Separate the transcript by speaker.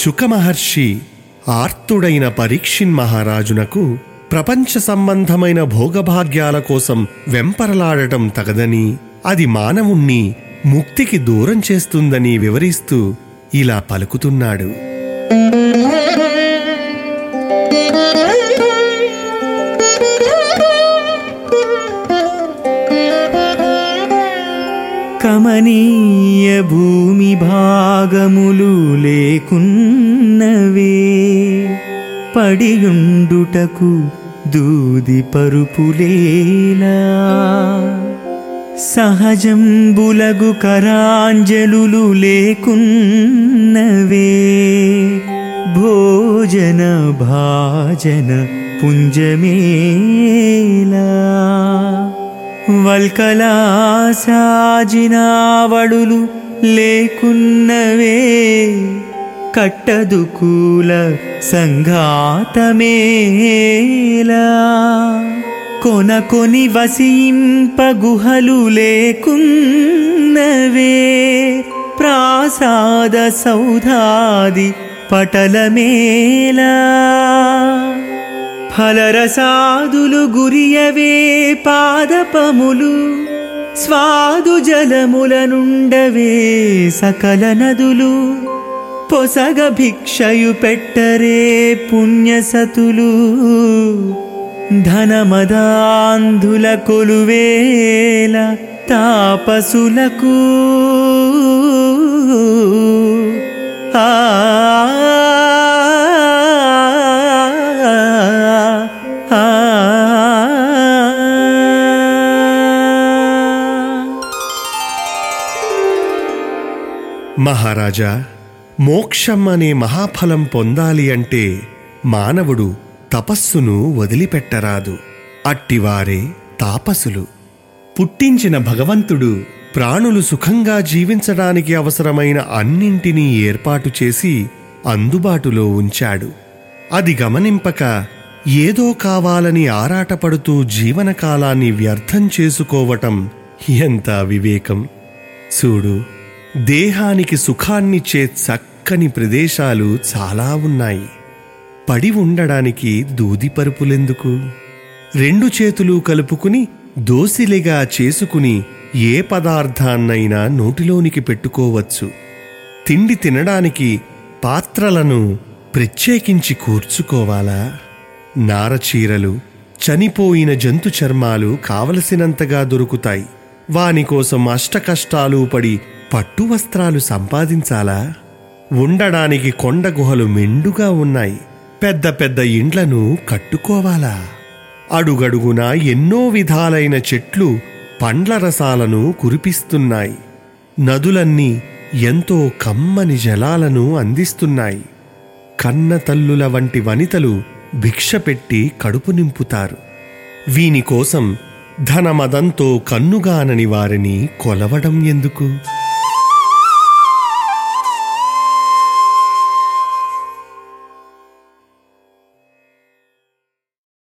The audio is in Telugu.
Speaker 1: శుకమహర్షి ఆర్తుడైన పరీక్షిన్ మహారాజునకు ప్రపంచ సంబంధమైన భోగభాగ్యాల కోసం వెంపరలాడటం తగదని అది మానవుణ్ణి ముక్తికి దూరం చేస్తుందని వివరిస్తూ ఇలా పలుకుతున్నాడు
Speaker 2: కమనీయ భూమి భాగములు లేకున్నవే పడియుండుటకు దూది పరుపులేలా సహజంబులగు కరాంజలులు లేకున్నవే భోజన భాజన పుంజమేలా వల్కలాసాజినావడులు లేకున్నవే కట్టదుకూల సంఘాతమేలా కొనకొని వసింప గుహలు లేకున్నవే ప్రాసాద సౌధాది పటలమేలా ఫలరసాదులు గురియవే పాదపములు స్వాదు జలముల నుండవే సకల నదులు పొసగ భిక్షయు పెట్టరే పుణ్యసతులు ధనమదాంధుల కొలువేల తాపసులకు ఆ ఆ
Speaker 1: మహారాజా మోక్షం అనే మహాఫలం పొందాలి అంటే మానవుడు తపస్సును వదిలిపెట్టరాదు అట్టివారే తాపసులు పుట్టించిన భగవంతుడు ప్రాణులు సుఖంగా జీవించడానికి అవసరమైన అన్నింటినీ ఏర్పాటు చేసి అందుబాటులో ఉంచాడు అది గమనింపక ఏదో కావాలని ఆరాటపడుతూ జీవనకాలాన్ని వ్యర్థం చేసుకోవటం ఎంత వివేకం చూడు దేహానికి సుఖాన్నిచ్చే చక్కని ప్రదేశాలు చాలా ఉన్నాయి పడి ఉండడానికి దూది పరుపులెందుకు రెండు చేతులు కలుపుకుని దోసిలిగా చేసుకుని ఏ పదార్థాన్నైనా నోటిలోనికి పెట్టుకోవచ్చు తిండి తినడానికి పాత్రలను ప్రత్యేకించి కూర్చుకోవాలా నారచీరలు చనిపోయిన జంతు చర్మాలు కావలసినంతగా దొరుకుతాయి వాని కోసం అష్టకష్టాలు పడి పట్టు వస్త్రాలు సంపాదించాలా ఉండడానికి కొండ గుహలు మెండుగా ఉన్నాయి పెద్ద పెద్ద ఇండ్లను కట్టుకోవాలా అడుగడుగునా ఎన్నో విధాలైన చెట్లు పండ్ల రసాలను కురిపిస్తున్నాయి నదులన్నీ ఎంతో కమ్మని జలాలను అందిస్తున్నాయి కన్న తల్లుల వంటి వనితలు భిక్ష పెట్టి కడుపు నింపుతారు వీని కోసం ధనమదంతో కన్నుగానని వారిని కొలవడం ఎందుకు